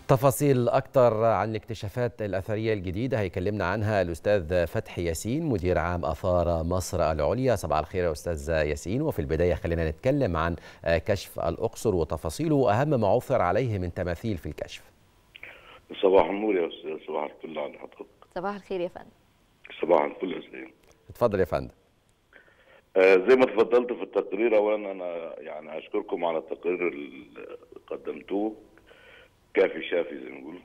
تفاصيل أكثر عن الاكتشافات الأثرية الجديدة هيكلمنا عنها الأستاذ فتحي ياسين مدير عام آثار مصر العليا صباح الخير يا أستاذ ياسين وفي البداية خلينا نتكلم عن كشف الأقصر وتفاصيله وأهم ما عثر عليه من تماثيل في الكشف صباح النور يا أستاذ صباح الفل على حضرتك صباح الخير يا فندم صباح الفل يا سليم اتفضل يا فندم آه زي ما تفضلت في التقرير اولا انا يعني اشكركم على التقرير اللي قدمتوه كافي شافي زي ما بيقولوا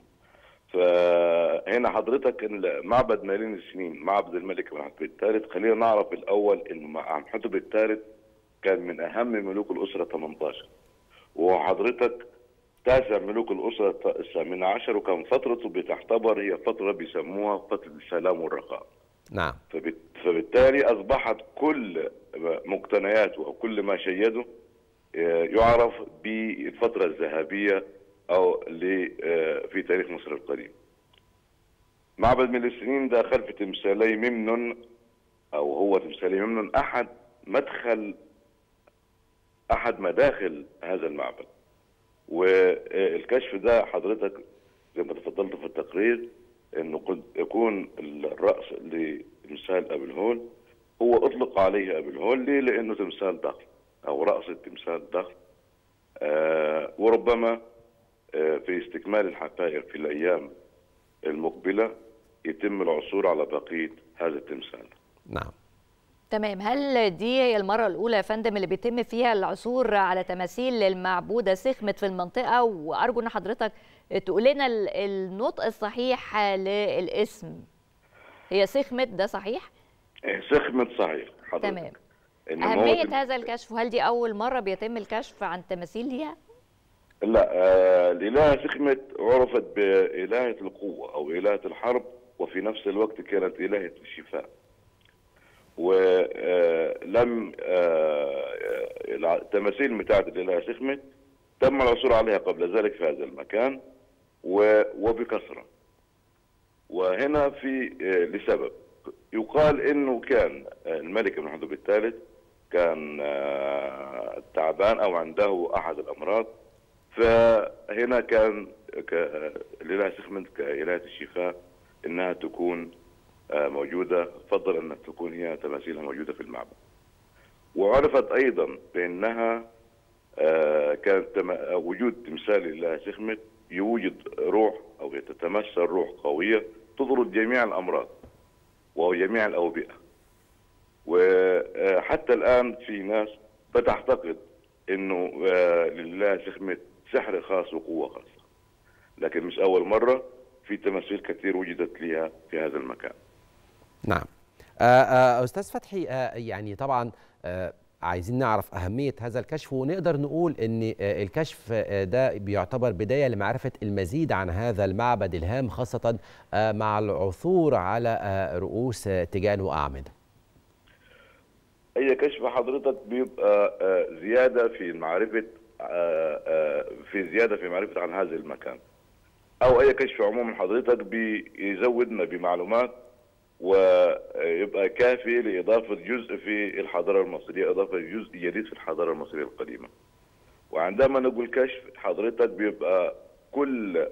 فهنا حضرتك معبد مالين السنين معبد الملك محمد الثالث خلينا نعرف الاول ان محمد الثالث كان من اهم ملوك الاسره 18 وحضرتك تاسع ملوك الاسره الثامنه عشر وكان فترته بتعتبر هي فتره بيسموها فتره السلام والرخاء نعم فبالتالي اصبحت كل مقتنياته او كل ما شيده يعرف بالفتره الذهبيه او في تاريخ مصر القديم. معبد من السنين ده خلف تمثالي ممنون او هو تمثالي ممنون احد مدخل احد مداخل هذا المعبد. والكشف ده حضرتك زي ما تفضلت في التقرير انه قد يكون الراس لتمثال ابو الهول هو اطلق عليه ابو الهول ليه؟ لانه تمثال ضخم او راس التمثال ضخم آه وربما آه في استكمال الحقائق في الايام المقبله يتم العثور على بقيه هذا التمثال. نعم. تمام هل دي هي المرة الأولى يا فندم اللي بيتم فيها العثور على تماثيل المعبودة سخمت في المنطقة وأرجو أن حضرتك تقول لنا النطق الصحيح للاسم هي سخمت ده صحيح؟ سخمت صحيح حضرتك تمام أهمية هذا الكشف وهل دي أول مرة بيتم الكشف عن تماثيل ليها؟ لا آه الإلهة سخمت عرفت بإلهة القوة أو إلهة الحرب وفي نفس الوقت كانت إلهة الشفاء ولم التماثيل بتاعت الإلهة سخمت تم العثور عليها قبل ذلك في هذا المكان وبكثرة وهنا في لسبب يقال انه كان الملك ابن حدب الثالث كان تعبان او عنده احد الامراض فهنا كان الاله سخمت كاله الشفاء انها تكون موجوده فضل ان تكون هي تماثيلها موجوده في المعبد وعرفت ايضا بانها كانت وجود تمثال الاله سخمت يوجد روح او يتتمثل روح قويه تطرد جميع الامراض وجميع الاوبئه وحتى الان في ناس بتعتقد انه لله سخمت سحر خاص وقوه خاصه لكن مش اول مره في تماثيل كثير وجدت لها في هذا المكان نعم استاذ فتحي يعني طبعا عايزين نعرف أهمية هذا الكشف ونقدر نقول أن الكشف ده بيعتبر بداية لمعرفة المزيد عن هذا المعبد الهام خاصة مع العثور على رؤوس تيجان وأعمدة أي كشف حضرتك بيبقى زيادة في معرفة في زيادة في معرفة عن هذا المكان أو أي كشف عموما حضرتك بيزودنا بمعلومات ويبقى كافي لإضافة جزء في الحضارة المصرية إضافة جزء جديد في الحضارة المصرية القديمة وعندما نقول كشف حضرتك بيبقى كل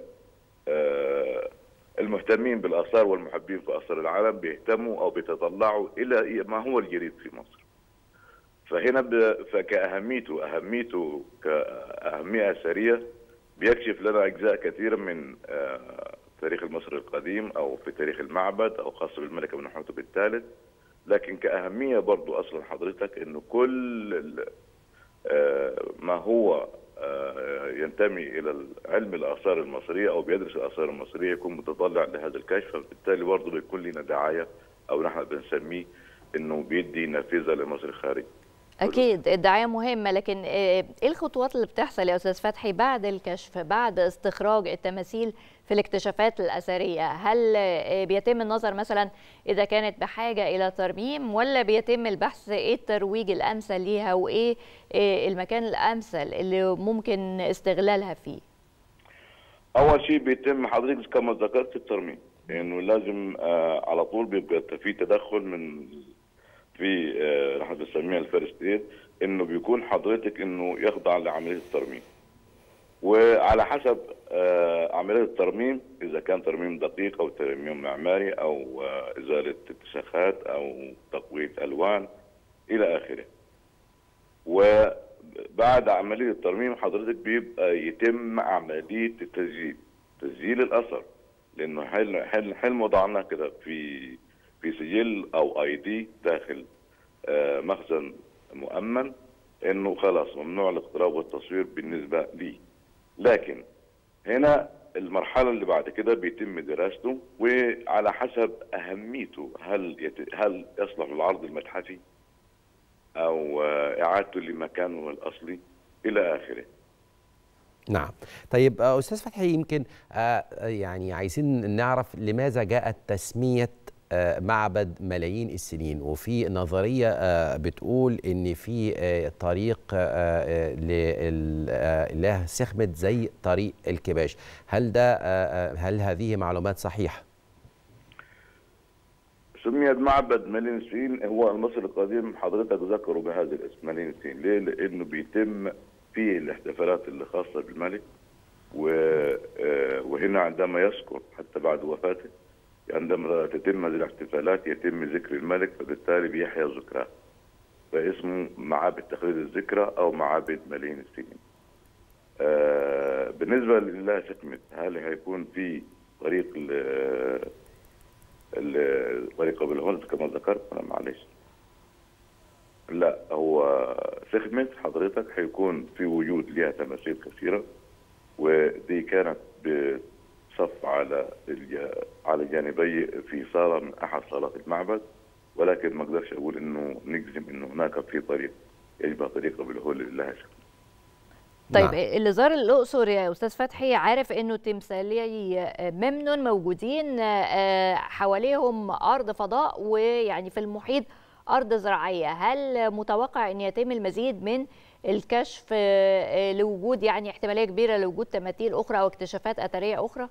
المهتمين بالآثار والمحبين في آثار العالم بيهتموا أو بيتطلعوا إلى ما هو الجديد في مصر فهنا فكأهميته أهميته كأهمية أثرية بيكشف لنا أجزاء كثيرة من التاريخ المصري القديم او في تاريخ المعبد او خاص بالملك ابن حتب الثالث لكن كاهميه برضو اصلا حضرتك انه كل ما هو ينتمي الى علم الاثار المصريه او بيدرس الاثار المصريه يكون متطلع لهذا الكشف فبالتالي برضه بيكون لنا دعايه او نحن بنسميه انه بيدي نافذه لمصر الخارجي اكيد الدعايه مهمه لكن ايه الخطوات اللي بتحصل يا استاذ فتحي بعد الكشف بعد استخراج التماثيل في الاكتشافات الاثريه هل بيتم النظر مثلا اذا كانت بحاجه الى ترميم ولا بيتم البحث ايه الترويج الامثل ليها وايه المكان الامثل اللي ممكن استغلالها فيه اول شيء بيتم حضرتك كما ذكرت الترميم انه يعني لازم آه على طول بيبقى في تدخل من في نحن بنسميها الفيرست ايد انه بيكون حضرتك انه يخضع لعمليه الترميم وعلى حسب آه، عمليه الترميم اذا كان ترميم دقيق او ترميم معماري او آه، ازاله اتساخات او تقويه الوان الى اخره. وبعد عمليه الترميم حضرتك بيبقى يتم عمليه التسجيل تسجيل الاثر لانه حل حل حل وضعناه كده في في سجل او اي دي داخل آه، مخزن مؤمن انه خلاص ممنوع الاقتراب والتصوير بالنسبه لي لكن هنا المرحلة اللي بعد كده بيتم دراسته وعلى حسب أهميته هل يت... هل يصلح للعرض المتحفي أو آه، إعادته لمكانه الأصلي إلى آخره. نعم طيب آه، أستاذ فتحي يمكن آه، يعني عايزين نعرف لماذا جاءت تسمية آه، معبد ملايين السنين وفي نظرية آه، بتقول إن في آه، طريق آه، آه، للإله سخمت زي طريق الكباش هل ده آه، آه، هل هذه معلومات صحيحة؟ سميت معبد ملين سين هو المصري القديم حضرتك ذكروا بهذا الاسم ملين سين ليه؟ لأنه بيتم فيه الاحتفالات اللي خاصة بالملك و... آه، وهنا عندما يذكر حتى بعد وفاته عندما تتم هذه الاحتفالات يتم ذكر الملك فبالتالي بيحيا ذكراه فاسمه معابد تخليد الذكرى او معابد ملايين السنين. آه بالنسبه لله سكمت هل هيكون في طريق ل ال- طريق ابو الهند كما ذكرت انا معلش لا هو سخمت حضرتك هيكون في وجود لها تماثيل كثيره ودي كانت بصف على الج- على جانبي في صاله من احد صالات المعبد ولكن ما اقدرش اقول انه نجزم انه هناك في طريق يشبه طريق ابو الهول لله سكمت طيب نعم. اللي زار الاقصر يا استاذ فتحي عارف انه تمثالي ممنون موجودين آه، حواليهم ارض فضاء ويعني في المحيط ارض زراعيه هل متوقع ان يتم المزيد من الكشف آه، لوجود يعني احتماليه كبيره لوجود تماثيل اخرى او اكتشافات اثريه اخرى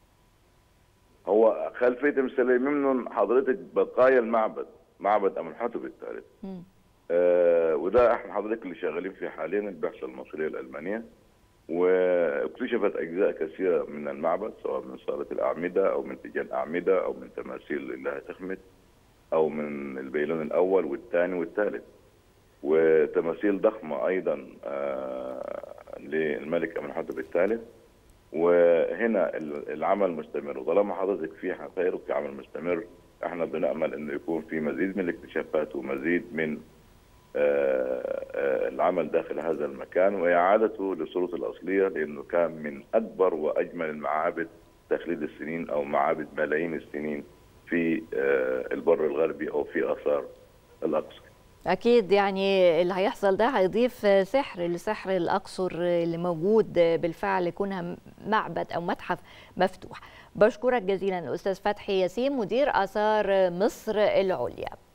هو خلفيه تمثاليه ممنون حضرتك بقايا المعبد معبد امنحتب الثالث مم. آه وده احنا حضرتك اللي شغالين فيه حاليا البعثه المصريه الالمانيه واكتشفت اجزاء كثيره من المعبد سواء من صاله الاعمده او من تيجان اعمده او من تماثيل الله تخمت او من البيلون الاول والثاني والثالث وتماثيل ضخمه ايضا آه للملك امنحتب الثالث وهنا ال- العمل مستمر وطالما حضرتك في خير وفي عمل مستمر احنا بنامل انه يكون في مزيد من الاكتشافات ومزيد من آه، آه، العمل داخل هذا المكان واعادته لصورته الاصليه لانه كان من اكبر واجمل المعابد تخليد السنين او معابد ملايين السنين في آه، البر الغربي او في اثار الاقصر. اكيد يعني اللي هيحصل ده هيضيف سحر لسحر الاقصر اللي موجود بالفعل كونها معبد او متحف مفتوح بشكرك جزيلا الاستاذ فتحي ياسين مدير اثار مصر العليا